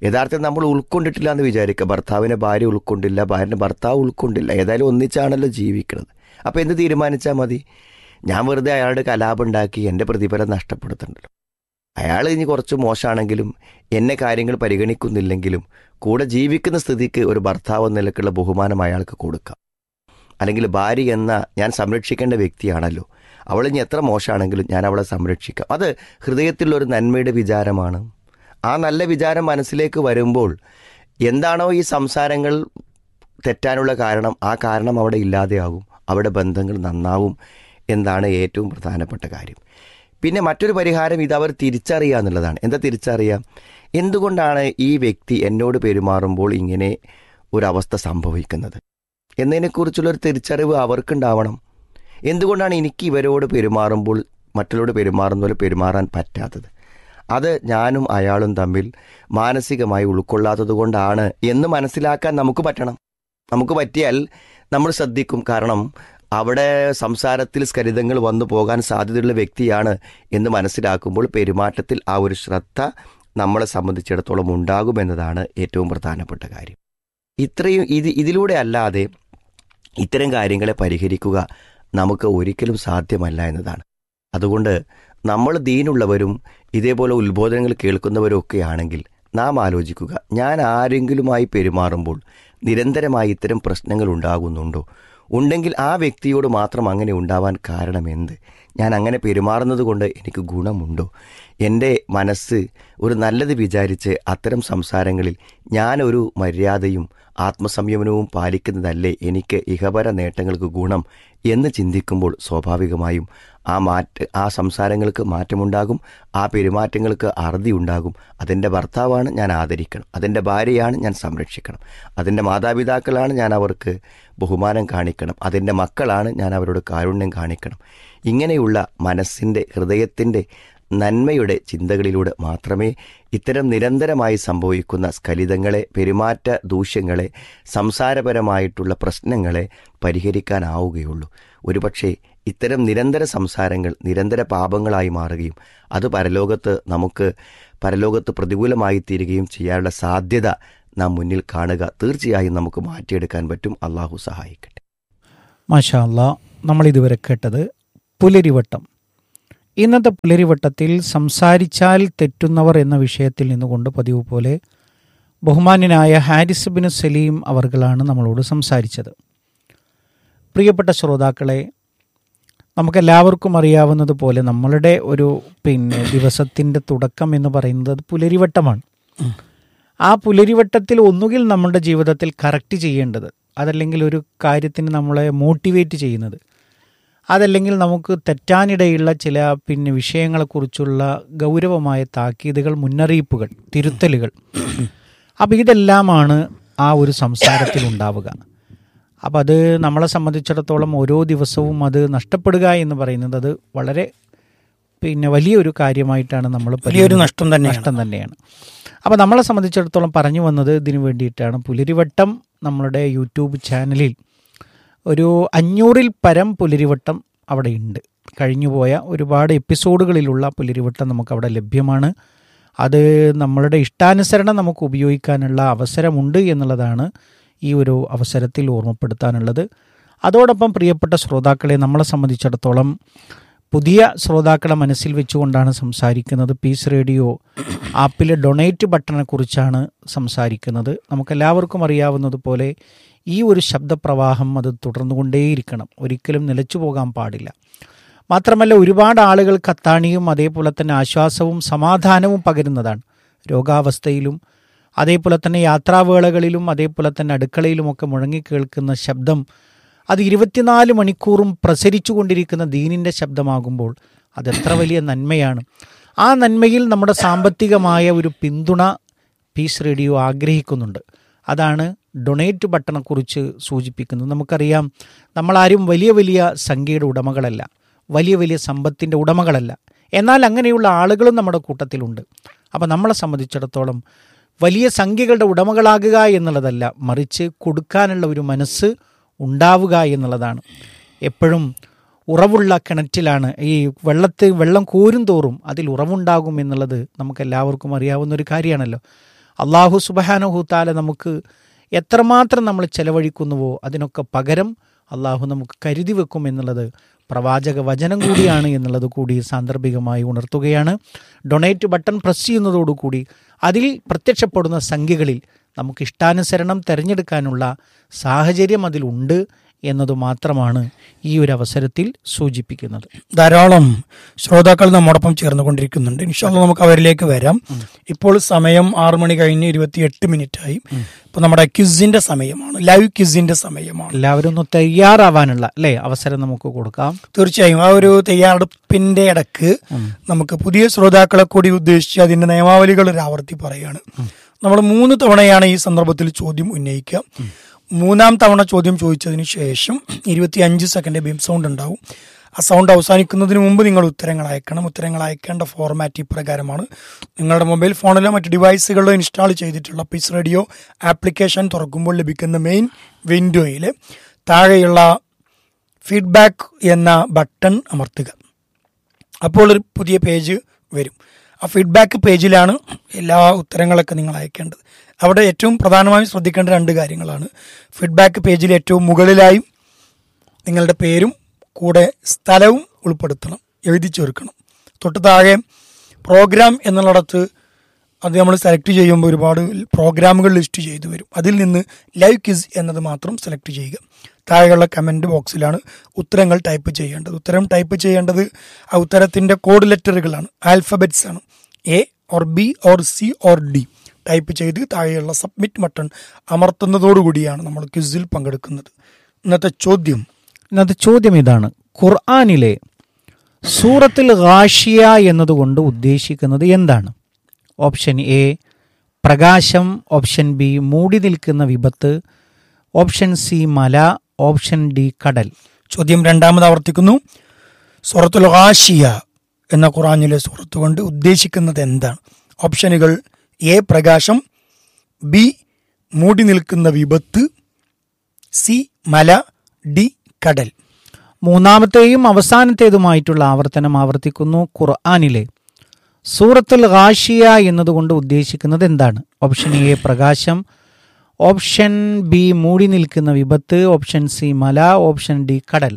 യഥാർത്ഥത്തിൽ നമ്മൾ ഉൾക്കൊണ്ടിട്ടില്ല എന്ന് വിചാരിക്കുക ഭർത്താവിനെ ഭാര്യ ഉൾക്കൊണ്ടില്ല ഭാര്യനെ ഭർത്താവ് ഉൾക്കൊണ്ടില്ല ഏതായാലും ഒന്നിച്ചാണല്ലോ ജീവിക്കുന്നത് അപ്പോൾ എന്ത് തീരുമാനിച്ചാൽ മതി ഞാൻ വെറുതെ അയാളുടെ കലാപം ഉണ്ടാക്കി എൻ്റെ പ്രതിഫലം നഷ്ടപ്പെടുത്തുന്നുണ്ടല്ലോ അയാൾ ഇനി കുറച്ച് മോശമാണെങ്കിലും എന്നെ കാര്യങ്ങൾ പരിഗണിക്കുന്നില്ലെങ്കിലും കൂടെ ജീവിക്കുന്ന സ്ഥിതിക്ക് ഒരു ഭർത്താവ് എന്ന നിലക്കുള്ള ബഹുമാനം അയാൾക്ക് കൊടുക്കാം അല്ലെങ്കിൽ ഭാര്യ എന്ന ഞാൻ സംരക്ഷിക്കേണ്ട വ്യക്തിയാണല്ലോ അവൾ ഇനി എത്ര മോശമാണെങ്കിലും ഞാൻ അവളെ സംരക്ഷിക്കാം അത് ഹൃദയത്തിലുള്ള ഒരു നന്മയുടെ വിചാരമാണ് ആ നല്ല വിചാരം മനസ്സിലേക്ക് വരുമ്പോൾ എന്താണോ ഈ സംസാരങ്ങൾ തെറ്റാനുള്ള കാരണം ആ കാരണം അവിടെ ഇല്ലാതെയാകും അവിടെ ബന്ധങ്ങൾ നന്നാവും എന്നാണ് ഏറ്റവും പ്രധാനപ്പെട്ട കാര്യം പിന്നെ മറ്റൊരു പരിഹാരം ഇത് അവർ തിരിച്ചറിയുക എന്നുള്ളതാണ് എന്താ തിരിച്ചറിയാം എന്തുകൊണ്ടാണ് ഈ വ്യക്തി എന്നോട് പെരുമാറുമ്പോൾ ഇങ്ങനെ ഒരവസ്ഥ സംഭവിക്കുന്നത് എന്നതിനെക്കുറിച്ചുള്ള ഒരു തിരിച്ചറിവ് അവർക്കുണ്ടാവണം എന്തുകൊണ്ടാണ് എനിക്ക് ഇവരോട് പെരുമാറുമ്പോൾ മറ്റുള്ളവരോട് പെരുമാറുന്ന പോലെ പെരുമാറാൻ പറ്റാത്തത് അത് ഞാനും അയാളും തമ്മിൽ മാനസികമായി ഉൾക്കൊള്ളാത്തത് കൊണ്ടാണ് എന്ന് മനസ്സിലാക്കാൻ നമുക്ക് പറ്റണം നമുക്ക് പറ്റിയാൽ നമ്മൾ ശ്രദ്ധിക്കും കാരണം അവിടെ സംസാരത്തിൽ സ്കലിതങ്ങൾ വന്നു പോകാൻ സാധ്യതയുള്ള വ്യക്തിയാണ് എന്ന് മനസ്സിലാക്കുമ്പോൾ പെരുമാറ്റത്തിൽ ആ ഒരു ശ്രദ്ധ നമ്മളെ സംബന്ധിച്ചിടത്തോളം ഉണ്ടാകുമെന്നതാണ് ഏറ്റവും പ്രധാനപ്പെട്ട കാര്യം ഇത്രയും ഇത് ഇതിലൂടെ അല്ലാതെ ഇത്തരം കാര്യങ്ങളെ പരിഹരിക്കുക നമുക്ക് ഒരിക്കലും സാധ്യമല്ല എന്നതാണ് അതുകൊണ്ട് നമ്മൾ ദീനുള്ളവരും ഇതേപോലെ ഉത്ബോധനങ്ങൾ കേൾക്കുന്നവരും ഒക്കെ ആണെങ്കിൽ നാം ആലോചിക്കുക ഞാൻ ആരെങ്കിലുമായി പെരുമാറുമ്പോൾ നിരന്തരമായി ഇത്തരം പ്രശ്നങ്ങൾ ഉണ്ടാകുന്നുണ്ടോ ഉണ്ടെങ്കിൽ ആ വ്യക്തിയോട് മാത്രം അങ്ങനെ ഉണ്ടാവാൻ കാരണം എന്ത് ഞാൻ അങ്ങനെ പെരുമാറുന്നത് കൊണ്ട് എനിക്ക് ഗുണമുണ്ടോ എൻ്റെ മനസ്സ് ഒരു നല്ലത് വിചാരിച്ച് അത്തരം സംസാരങ്ങളിൽ ഞാനൊരു മര്യാദയും ആത്മസംയമനവും പാലിക്കുന്നതല്ലേ എനിക്ക് ഇഹപര നേട്ടങ്ങൾക്ക് ഗുണം എന്ന് ചിന്തിക്കുമ്പോൾ സ്വാഭാവികമായും ആ മാറ്റ ആ സംസാരങ്ങൾക്ക് മാറ്റമുണ്ടാകും ആ പെരുമാറ്റങ്ങൾക്ക് അറുതി ഉണ്ടാകും അതെൻ്റെ ഭർത്താവാണ് ഞാൻ ആദരിക്കണം അതെൻ്റെ ഭാര്യയാണ് ഞാൻ സംരക്ഷിക്കണം അതെൻ്റെ മാതാപിതാക്കളാണ് ഞാൻ അവർക്ക് ബഹുമാനം കാണിക്കണം അതെൻ്റെ മക്കളാണ് ഞാൻ അവരോട് കാരുണ്യം കാണിക്കണം ഇങ്ങനെയുള്ള മനസ്സിൻ്റെ ഹൃദയത്തിൻ്റെ നന്മയുടെ ചിന്തകളിലൂടെ മാത്രമേ ഇത്തരം നിരന്തരമായി സംഭവിക്കുന്ന സ്ഖലിതങ്ങളെ പെരുമാറ്റ ദൂഷ്യങ്ങളെ സംസാരപരമായിട്ടുള്ള പ്രശ്നങ്ങളെ പരിഹരിക്കാനാവുകയുള്ളൂ ഒരുപക്ഷെ ഇത്തരം നിരന്തര സംസാരങ്ങൾ നിരന്തര പാപങ്ങളായി മാറുകയും അത് പരലോകത്ത് നമുക്ക് പരലോകത്ത് പ്രതികൂലമായി തീരുകയും ചെയ്യാനുള്ള സാധ്യത നാം മുന്നിൽ കാണുക തീർച്ചയായും നമുക്ക് മാറ്റിയെടുക്കാൻ പറ്റും അള്ളാഹു സഹായിക്കട്ടെ മാഷാ അല്ലാ നമ്മൾ ഇതുവരെ കേട്ടത് പുലരിവട്ടം ഇന്നത്തെ പുലരിവട്ടത്തിൽ സംസാരിച്ചാൽ തെറ്റുന്നവർ എന്ന വിഷയത്തിൽ നിന്നുകൊണ്ട് പതിവ് പോലെ ബഹുമാന്യനായ ഹാരിസ് ബിൻ സലീം അവർകളാണ് നമ്മളോട് സംസാരിച്ചത് പ്രിയപ്പെട്ട ശ്രോതാക്കളെ നമുക്കെല്ലാവർക്കും അറിയാവുന്നതുപോലെ നമ്മളുടെ ഒരു പിന്നെ ദിവസത്തിൻ്റെ തുടക്കം എന്ന് പറയുന്നത് പുലരിവട്ടമാണ് ആ പുലരിവട്ടത്തിൽ ഒന്നുകിൽ നമ്മുടെ ജീവിതത്തിൽ കറക്റ്റ് ചെയ്യേണ്ടത് അതല്ലെങ്കിൽ ഒരു കാര്യത്തിന് നമ്മളെ മോട്ടിവേറ്റ് ചെയ്യുന്നത് അതല്ലെങ്കിൽ നമുക്ക് തെറ്റാനിടയുള്ള ചില പിന്നെ വിഷയങ്ങളെക്കുറിച്ചുള്ള ഗൗരവമായ താക്കീതുകൾ മുന്നറിയിപ്പുകൾ തിരുത്തലുകൾ അപ്പം ഇതെല്ലാമാണ് ആ ഒരു സംസാരത്തിൽ ഉണ്ടാവുക അപ്പം അത് നമ്മളെ സംബന്ധിച്ചിടത്തോളം ഓരോ ദിവസവും അത് നഷ്ടപ്പെടുക എന്ന് പറയുന്നത് അത് വളരെ പിന്നെ വലിയൊരു കാര്യമായിട്ടാണ് നമ്മൾ വലിയൊരു നഷ്ടം തന്നെയാണ്. നഷ്ടം തന്നെയാണ് അപ്പോൾ നമ്മളെ സംബന്ധിച്ചിടത്തോളം പറഞ്ഞു വന്നത് ഇതിനു വേണ്ടിയിട്ടാണ് പുലരിവട്ടം നമ്മളുടെ യൂട്യൂബ് ചാനലിൽ ഒരു അഞ്ഞൂറിൽ പരം പുലരിവട്ടം അവിടെ ഉണ്ട് കഴിഞ്ഞുപോയ ഒരുപാട് എപ്പിസോഡുകളിലുള്ള പുലരിവട്ടം നമുക്കവിടെ ലഭ്യമാണ് അത് നമ്മളുടെ ഇഷ്ടാനുസരണം നമുക്ക് ഉപയോഗിക്കാനുള്ള അവസരമുണ്ട് എന്നുള്ളതാണ് ഈ ഒരു അവസരത്തിൽ ഓർമ്മപ്പെടുത്താനുള്ളത് അതോടൊപ്പം പ്രിയപ്പെട്ട ശ്രോതാക്കളെ നമ്മളെ സംബന്ധിച്ചിടത്തോളം പുതിയ ശ്രോതാക്കളെ മനസ്സിൽ വെച്ചുകൊണ്ടാണ് സംസാരിക്കുന്നത് പീസ് റേഡിയോ ആപ്പിലെ ഡൊണേറ്റ് ബട്ടണെ കുറിച്ചാണ് സംസാരിക്കുന്നത് നമുക്കെല്ലാവർക്കും അറിയാവുന്നതുപോലെ ഈ ഒരു ശബ്ദപ്രവാഹം അത് തുടർന്നുകൊണ്ടേയിരിക്കണം ഒരിക്കലും നിലച്ചു പോകാൻ പാടില്ല മാത്രമല്ല ഒരുപാട് ആളുകൾ കത്താണിയും അതേപോലെ തന്നെ ആശ്വാസവും സമാധാനവും പകരുന്നതാണ് രോഗാവസ്ഥയിലും അതേപോലെ തന്നെ യാത്രാവേളകളിലും അതേപോലെ തന്നെ അടുക്കളയിലുമൊക്കെ മുഴങ്ങി കേൾക്കുന്ന ശബ്ദം അത് ഇരുപത്തിനാല് മണിക്കൂറും പ്രസരിച്ചു കൊണ്ടിരിക്കുന്ന ദീനിൻ്റെ ശബ്ദമാകുമ്പോൾ അതെത്ര വലിയ നന്മയാണ് ആ നന്മയിൽ നമ്മുടെ സാമ്പത്തികമായ ഒരു പിന്തുണ പീസ് റേഡിയോ ആഗ്രഹിക്കുന്നുണ്ട് അതാണ് ഡൊണേറ്റ് ബട്ടണെക്കുറിച്ച് സൂചിപ്പിക്കുന്നത് നമുക്കറിയാം നമ്മളാരും വലിയ വലിയ സംഖ്യയുടെ ഉടമകളല്ല വലിയ വലിയ സമ്പത്തിൻ്റെ ഉടമകളല്ല എന്നാൽ അങ്ങനെയുള്ള ആളുകളും നമ്മുടെ കൂട്ടത്തിലുണ്ട് അപ്പോൾ നമ്മളെ സംബന്ധിച്ചിടത്തോളം വലിയ സംഖ്യകളുടെ ഉടമകളാകുക എന്നുള്ളതല്ല മറിച്ച് കൊടുക്കാനുള്ള ഒരു മനസ്സ് ഉണ്ടാവുക എന്നുള്ളതാണ് എപ്പോഴും ഉറവുള്ള കിണറ്റിലാണ് ഈ വെള്ളത്തിൽ വെള്ളം കോരും തോറും അതിൽ ഉറവുണ്ടാകും എന്നുള്ളത് നമുക്ക് എല്ലാവർക്കും അറിയാവുന്ന ഒരു കാര്യമാണല്ലോ അള്ളാഹു സുബഹാനുഹൂത്താല നമുക്ക് എത്രമാത്രം നമ്മൾ ചെലവഴിക്കുന്നുവോ അതിനൊക്കെ പകരം അള്ളാഹു നമുക്ക് കരുതി വെക്കും എന്നുള്ളത് പ്രവാചക വചനം കൂടിയാണ് എന്നുള്ളത് കൂടി സാന്ദർഭികമായി ഉണർത്തുകയാണ് ഡൊണേറ്റ് ബട്ടൺ പ്രസ് ചെയ്യുന്നതോടുകൂടി അതിൽ പ്രത്യക്ഷപ്പെടുന്ന സംഖ്യകളിൽ നമുക്ക് ഇഷ്ടാനുസരണം തിരഞ്ഞെടുക്കാനുള്ള സാഹചര്യം അതിലുണ്ട് എന്നതു മാത്രമാണ് ഈ ഒരു അവസരത്തിൽ സൂചിപ്പിക്കുന്നത് ധാരാളം ശ്രോതാക്കൾ നമ്മോടൊപ്പം ചേർന്നുകൊണ്ടിരിക്കുന്നുണ്ട് ഇൻഷാല്ല നമുക്ക് അവരിലേക്ക് വരാം ഇപ്പോൾ സമയം ആറു മണി കഴിഞ്ഞ് ഇരുപത്തിയെട്ട് മിനിറ്റ് ആയി ഇപ്പൊ നമ്മുടെ ക്വിസിന്റെ സമയമാണ് ലൈവ് ക്വിസിന്റെ സമയമാണ് എല്ലാവരും ഒന്ന് തയ്യാറാവാനുള്ള അല്ലേ അവസരം നമുക്ക് കൊടുക്കാം തീർച്ചയായും ആ ഒരു തയ്യാറെടുപ്പിന്റെ ഇടക്ക് നമുക്ക് പുതിയ ശ്രോതാക്കളെ കൂടി ഉദ്ദേശിച്ച് അതിന്റെ നിയമാവലികൾ ഒരു ആവർത്തി പറയാണ് നമ്മൾ മൂന്ന് തവണയാണ് ഈ സന്ദർഭത്തിൽ ചോദ്യം ഉന്നയിക്കുക മൂന്നാം തവണ ചോദ്യം ചോദിച്ചതിന് ശേഷം ഇരുപത്തി അഞ്ച് സെക്കൻഡ് ബീം സൗണ്ട് ഉണ്ടാവും ആ സൗണ്ട് അവസാനിക്കുന്നതിന് മുമ്പ് നിങ്ങൾ ഉത്തരങ്ങൾ അയക്കണം ഉത്തരങ്ങൾ അയക്കേണ്ട ഫോർമാറ്റ് ഇപ്രകാരമാണ് നിങ്ങളുടെ മൊബൈൽ ഫോണിലോ മറ്റ് ഡിവൈസുകളിലോ ഇൻസ്റ്റാൾ ചെയ്തിട്ടുള്ള പിസ് റേഡിയോ ആപ്ലിക്കേഷൻ തുറക്കുമ്പോൾ ലഭിക്കുന്ന മെയിൻ വിൻഡോയിൽ താഴെയുള്ള ഫീഡ്ബാക്ക് എന്ന ബട്ടൺ അമർത്തുക അപ്പോൾ ഒരു പുതിയ പേജ് വരും ആ ഫീഡ്ബാക്ക് പേജിലാണ് എല്ലാ ഉത്തരങ്ങളൊക്കെ നിങ്ങൾ അയക്കേണ്ടത് അവിടെ ഏറ്റവും പ്രധാനമായും ശ്രദ്ധിക്കേണ്ട രണ്ട് കാര്യങ്ങളാണ് ഫീഡ്ബാക്ക് പേജിൽ ഏറ്റവും മുകളിലായും നിങ്ങളുടെ പേരും കൂടെ സ്ഥലവും ഉൾപ്പെടുത്തണം എഴുതി ചേർക്കണം തൊട്ട് താഴെ പ്രോഗ്രാം എന്നുള്ളിടത്ത് അത് നമ്മൾ സെലക്ട് ചെയ്യുമ്പോൾ ഒരുപാട് പ്രോഗ്രാമുകൾ ലിസ്റ്റ് ചെയ്തു വരും അതിൽ നിന്ന് ലൈവ് ക്വിസ് എന്നത് മാത്രം സെലക്ട് ചെയ്യുക താഴെയുള്ള കമൻറ്റ് ബോക്സിലാണ് ഉത്തരങ്ങൾ ടൈപ്പ് ചെയ്യേണ്ടത് ഉത്തരം ടൈപ്പ് ചെയ്യേണ്ടത് ആ ഉത്തരത്തിൻ്റെ കോഡ് ലെറ്ററുകളാണ് ആൽഫബറ്റ്സ് ആണ് A or B or C or D type ചെയ്ത് താഴെയുള്ള സബ്മിറ്റ് ബട്ടൺ അമർത്തുന്നതോടുകൂടിയാണ് നമ്മൾ ക്വിസിൽ പങ്കെടുക്കുന്നത് ഇന്നത്തെ ചോദ്യം ഇന്നത്തെ ചോദ്യം ഇതാണ് ഖുർആാനിലെ സൂറത്തിൽ ഗാഷിയ എന്നതുകൊണ്ട് ഉദ്ദേശിക്കുന്നത് എന്താണ് ഓപ്ഷൻ എ പ്രകാശം ഓപ്ഷൻ ബി മൂടി നിൽക്കുന്ന വിപത്ത് ഓപ്ഷൻ സി മല ഓപ്ഷൻ ഡി കടൽ ചോദ്യം രണ്ടാമത് ആവർത്തിക്കുന്നു സൂറത്തുൽ ഹാഷിയ എന്ന ഖുറാനിലെ സൂറത്ത് കൊണ്ട് ഉദ്ദേശിക്കുന്നത് എന്താണ് ഓപ്ഷനുകൾ എ പ്രകാശം ബി മൂടി നിൽക്കുന്ന വിപത്ത് സി മല ഡി കടൽ മൂന്നാമത്തെയും അവസാനത്തേതുമായിട്ടുള്ള ആവർത്തനം ആവർത്തിക്കുന്നു ഖുർആാനിലെ സൂറത്തുൽ ഗാഷിയ എന്നതുകൊണ്ട് ഉദ്ദേശിക്കുന്നത് എന്താണ് ഓപ്ഷൻ എ പ്രകാശം ഓപ്ഷൻ ബി മൂടി നിൽക്കുന്ന വിപത്ത് ഓപ്ഷൻ സി മല ഓപ്ഷൻ ഡി കടൽ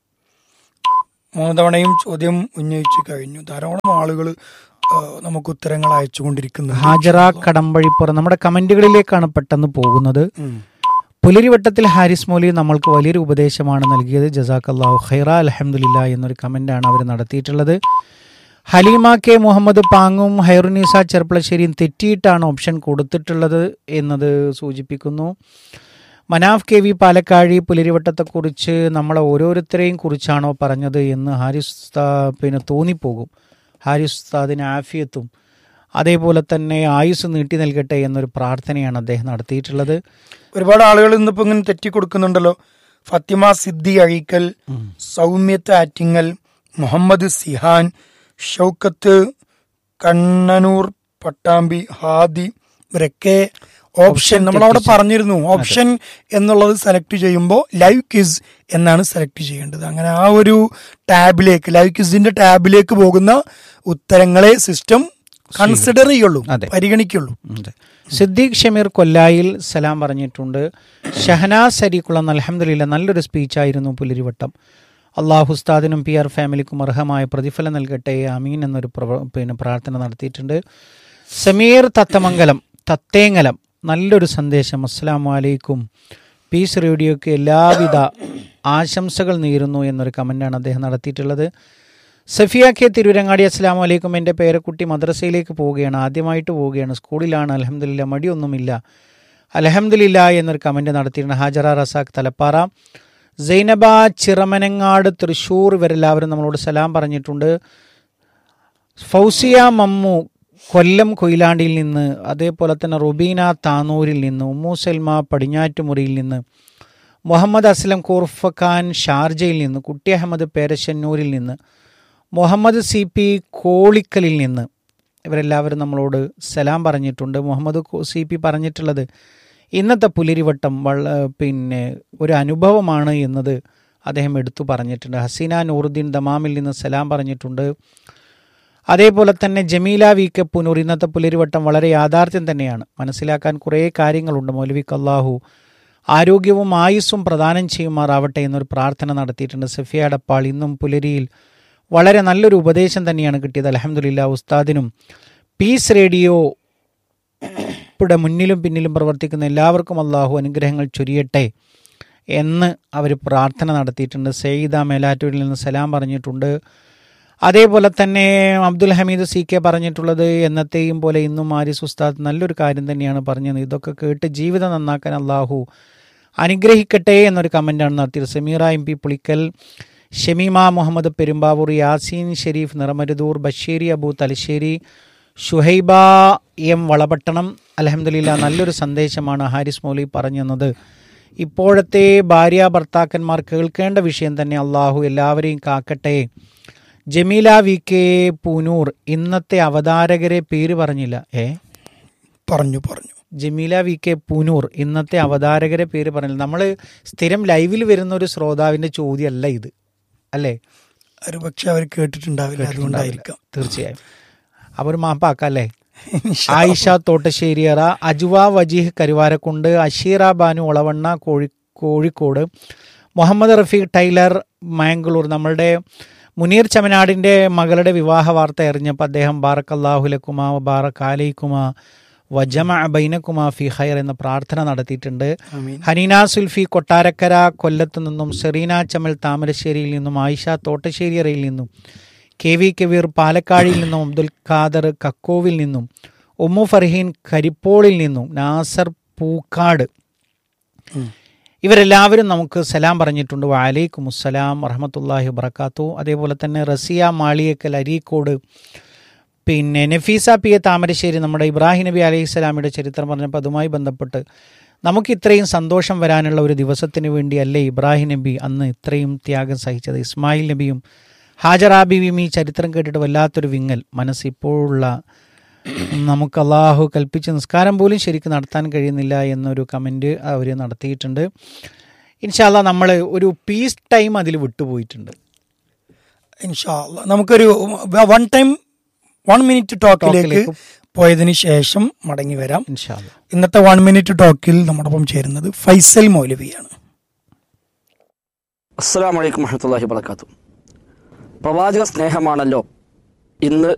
മൂന്ന് തവണയും ചോദ്യം ഉന്നയിച്ചു കഴിഞ്ഞു ധാരാളം ആളുകൾ നമുക്ക് ഉത്തരങ്ങൾ അയച്ചുകൊണ്ടിരിക്കുന്നു ഹാജറ കടമ്പഴിപ്പുറം നമ്മുടെ കമന്റുകളിലേക്കാണ് പെട്ടെന്ന് പോകുന്നത് പുലരിവട്ടത്തിൽ ഹാരിസ് മോലി നമ്മൾക്ക് വലിയൊരു ഉപദേശമാണ് നൽകിയത് ജസാഖ് അള്ളാഹു ഖൈറ അലഹമുല്ല എന്നൊരു കമന്റാണ് അവർ നടത്തിയിട്ടുള്ളത് ഹലീമ കെ മുഹമ്മദ് പാങ്ങും ഹൈറുനീസ ചെർപ്പളശ്ശേരിയും തെറ്റിയിട്ടാണ് ഓപ്ഷൻ കൊടുത്തിട്ടുള്ളത് എന്നത് സൂചിപ്പിക്കുന്നു മനാഫ് കെ വി പാലക്കാഴി പുലരിവട്ടത്തെക്കുറിച്ച് നമ്മളെ ഓരോരുത്തരെയും കുറിച്ചാണോ പറഞ്ഞത് എന്ന് ഹാരിസ് ഉസ്താ- പിന്നെ തോന്നിപ്പോകും ഹാരിസ് ഉസ്താദിന് ആഫിയത്തും അതേപോലെ തന്നെ ആയുസ് നീട്ടി നൽകട്ടെ എന്നൊരു പ്രാർത്ഥനയാണ് അദ്ദേഹം നടത്തിയിട്ടുള്ളത് ഒരുപാട് ആളുകൾ ഇന്നിപ്പോ ഇങ്ങനെ തെറ്റി കൊടുക്കുന്നുണ്ടല്ലോ ഫത്തിമ സിദ്ദി അഴീക്കൽ സൗമ്യത്ത് ആറ്റിങ്ങൽ മുഹമ്മദ് സിഹാൻ ഷൗക്കത്ത് കണ്ണനൂർ പട്ടാമ്പി ഹാദി ഇവരൊക്കെ ഓപ്ഷൻ നമ്മൾ അവിടെ പറഞ്ഞിരുന്നു ഓപ്ഷൻ എന്നുള്ളത് സെലക്ട് ചെയ്യുമ്പോൾ ലൈവ് ക്വിസ് എന്നാണ് സെലക്ട് ചെയ്യേണ്ടത് അങ്ങനെ ആ ഒരു ടാബിലേക്ക് ലൈവ് ക്വിസിന്റെ ടാബിലേക്ക് പോകുന്ന ഉത്തരങ്ങളെ സിസ്റ്റം കൺസിഡർ ചെയ്യുള്ളൂ അതെ. പരിഗണിക്കുള്ളൂ അതെ. സിദ്ദീഖ് ഷമീർ കൊല്ലായിൽ സലാം പറഞ്ഞിട്ടുണ്ട് ഷഹനാസ് സരീക്കുളം അലഹമില്ല നല്ലൊരു സ്പീച്ചായിരുന്നു പുലരിവട്ടം അള്ളാഹു ഉസ്താദിനും പി ആർ ഫാമിലിക്കും അർഹമായ പ്രതിഫലം നൽകട്ടെ അമീൻ എന്നൊരു പ്രവ- പിന്നെ പ്രാർത്ഥന നടത്തിയിട്ടുണ്ട് സമീർ തത്തമംഗലം തത്തേങ്ങലം നല്ലൊരു സന്ദേശം അസ്സാം വലൈക്കും പീസ് റേഡിയോയ്ക്ക് എല്ലാവിധ ആശംസകൾ നേരുന്നു എന്നൊരു കമൻ്റാണ് അദ്ദേഹം നടത്തിയിട്ടുള്ളത് സഫിയ കെ തിരുവരങ്ങാടി അസ്സാം വലൈക്കും എൻ്റെ പേരക്കുട്ടി മദ്രസയിലേക്ക് പോവുകയാണ് ആദ്യമായിട്ട് പോവുകയാണ് സ്കൂളിലാണ് അലഹമ്മദില്ല മടിയൊന്നുമില്ല അലഹമ്മദില്ല എന്നൊരു കമൻറ്റ് നടത്തിയിട്ടുണ്ട് ഹാജറ റസാഖ് തലപ്പാറ സൈനബ ചിറമനങ്ങാട് തൃശ്ശൂർ ഇവരെല്ലാവരും നമ്മളോട് സലാം പറഞ്ഞിട്ടുണ്ട് ഫൗസിയ മമ്മു കൊല്ലം കൊയിലാണ്ടിയിൽ നിന്ന് അതേപോലെ തന്നെ റുബീന താനൂരിൽ നിന്ന് ഉമ്മു സൽമ പടിഞ്ഞാറ്റുമുറിയിൽ നിന്ന് മുഹമ്മദ് അസ്ലം കൂർഫ് ഖാൻ ഷാർജയിൽ നിന്ന് കുട്ടി അഹമ്മദ് പേരശന്നൂരിൽ നിന്ന് മുഹമ്മദ് സി പി കോളിക്കലിൽ നിന്ന് ഇവരെല്ലാവരും നമ്മളോട് സലാം പറഞ്ഞിട്ടുണ്ട് മുഹമ്മദ് കോ- സി പി പറഞ്ഞിട്ടുള്ളത് ഇന്നത്തെ പുലരിവട്ടം വള പിന്നെ ഒരു അനുഭവമാണ് എന്നത് അദ്ദേഹം എടുത്തു പറഞ്ഞിട്ടുണ്ട് ഹസീന നൂറുദ്ദീൻ ദമാമിൽ നിന്ന് സലാം പറഞ്ഞിട്ടുണ്ട് അതേപോലെ തന്നെ ജമീല വി കെ പുനൂർ ഇന്നത്തെ പുലരിവട്ടം വളരെ യാഥാർത്ഥ്യം തന്നെയാണ് മനസ്സിലാക്കാൻ കുറേ കാര്യങ്ങളുണ്ട് മൗലവിക്ക് അള്ളാഹു ആരോഗ്യവും ആയുസ്സും പ്രദാനം ചെയ്യുമാറാവട്ടെ എന്നൊരു പ്രാർത്ഥന നടത്തിയിട്ടുണ്ട് സഫിയ അടപ്പാൾ ഇന്നും പുലരിയിൽ വളരെ നല്ലൊരു ഉപദേശം തന്നെയാണ് കിട്ടിയത് അലഹമുല്ല ഉസ്താദിനും പീസ് റേഡിയോ ഇവിടെ മുന്നിലും പിന്നിലും പ്രവർത്തിക്കുന്ന എല്ലാവർക്കും അള്ളാഹു അനുഗ്രഹങ്ങൾ ചൊരിയട്ടെ എന്ന് അവർ പ്രാർത്ഥന നടത്തിയിട്ടുണ്ട് സെയ്ദ മേലാറ്റൂരിൽ നിന്ന് സലാം പറഞ്ഞിട്ടുണ്ട് അതേപോലെ തന്നെ അബ്ദുൽ ഹമീദ് സി കെ പറഞ്ഞിട്ടുള്ളത് എന്നത്തെയും പോലെ ഇന്നും ആരിസ് ഉസ്താദ് നല്ലൊരു കാര്യം തന്നെയാണ് പറഞ്ഞത് ഇതൊക്കെ കേട്ട് ജീവിതം നന്നാക്കാൻ അള്ളാഹു അനുഗ്രഹിക്കട്ടെ എന്നൊരു കമൻ്റാണ് നടത്തിയത് Sameera M P Pulikkal Shameema Muhammad Perumbavoor Yaseen Shareef Niramaruthur Basheeri Abu Thalassery Shuhaiba M Valapattanam അലഹമില്ല നല്ലൊരു സന്ദേശമാണ് ഹാരിസ് മൗലി പറഞ്ഞത് ഇപ്പോഴത്തെ ഭാര്യ ഭർത്താക്കന്മാർ കേൾക്കേണ്ട വിഷയം തന്നെ അള്ളാഹു എല്ലാവരെയും കാക്കട്ടെ ജമീല വി കെ പൂനൂർ ഇന്നത്തെ അവതാരകരെ പേര് പറഞ്ഞില്ല ഏ പറഞ്ഞു പറഞ്ഞു ജമീല വി കെ പൂനൂർ ഇന്നത്തെ അവതാരകരെ പേര് പറഞ്ഞില്ല നമ്മൾ സ്ഥിരം ലൈവിൽ വരുന്ന ഒരു ശ്രോതാവിൻ്റെ ചോദ്യമല്ല ഇത് അല്ലേ ഒരു പക്ഷെ അവർ കേട്ടിട്ടുണ്ടാവില്ല അതുകൊണ്ടായിരിക്കാം തീർച്ചയായും അവർ മാപ്പാക്കാം അല്ലേ ആയിഷ തോട്ടശ്ശേരിയറ അജുവ വജീഹ് കരുവാരക്കുണ്ട് അഷീറ ബാനു ഒളവണ്ണ കോഴി കോഴിക്കോട് മുഹമ്മദ് റഫീഖ് ടൈലർ മാംഗ്ലൂർ നമ്മളുടെ മുനീർ ചമനാടിൻ്റെ മകളുടെ വിവാഹ വാർത്ത അറിഞ്ഞപ്പോൾ അദ്ദേഹം ബാറക്കല്ലാഹുലക്കുമ ബാറക് അലൈക്കുമ വജമ ബൈനക്കുമ ഫി ഹൈർ എന്ന പ്രാർത്ഥന നടത്തിയിട്ടുണ്ട് ആമീൻ. ഹനീന സുൽഫി കൊട്ടാരക്കര കൊല്ലത്തു നിന്നും സെറീന ചമൽ താമരശ്ശേരിയിൽ നിന്നും ആയിഷ തോട്ടശ്ശേരിയറയിൽ നിന്നും കെ വി കെവീർ പാലക്കാടിൽ നിന്നും അബ്ദുൽ ഖാദർ കക്കോവിൽ നിന്നും ഉമ്മു ഫർഹീൻ കരിപ്പോളിൽ നിന്നും നാസർ പൂക്കാട് ഇവരെല്ലാവരും നമുക്ക് സലാം പറഞ്ഞിട്ടുണ്ട് വാലൈക്കും അസ്സലാം വറഹമത്തല്ലാഹി വബർക്കാത്തു അതേപോലെ തന്നെ റസിയ മാളിയക്കൽ അരീക്കോട് പിന്നെ നഫീസ പി എ താമരശ്ശേരി നമ്മുടെ ഇബ്രാഹിം നബി അലൈഹി സ്വലാമിയുടെ ചരിത്രം പറഞ്ഞപ്പോൾ അതുമായി ബന്ധപ്പെട്ട് നമുക്ക് ഇത്രയും സന്തോഷം വരാനുള്ള ഒരു ദിവസത്തിന് വേണ്ടിയല്ലേ ഇബ്രാഹിം നബി അന്ന് ഇത്രയും ത്യാഗം സഹിച്ചത് ഇസ്മായിൽ നബിയും ഹാജറ ബീവിയും ഈ ചരിത്രം കേട്ടിട്ട് വല്ലാത്തൊരു വിങ്ങൽ മനസ്സ് ഇപ്പോഴുള്ള നമുക്ക് അള്ളാഹു കൽപ്പിച്ച നിസ്കാരം പോലും ശരിക്കും നടത്താൻ കഴിയുന്നില്ല എന്നൊരു കമൻറ്റ് അവർ നടത്തിയിട്ടുണ്ട് ഇൻഷാല്ല നമ്മൾ ഒരു പീസ് ടൈം അതിൽ വിട്ടുപോയിട്ടുണ്ട് ഇൻഷാ അല്ലാ. നമുക്കൊരു വൺ ടൈം വൺ മിനിറ്റ് ടോക്കിലേക്ക് ടോക്കിലേക്ക് പോയതിന് ശേഷം മടങ്ങി വരാം ഇൻഷാല്ല ഇന്നത്തെ വൺ മിനിറ്റ് ടോക്കിൽ നമ്മോടൊപ്പം ചേരുന്നത് ഫൈസൽ മൗലവിയാണ് അസ്സാം വലൈക്കും വറഹമത്തല്ലാഹി വർക്കാത്തു പ്രവാചക സ്നേഹമാണല്ലോ ഇന്ന്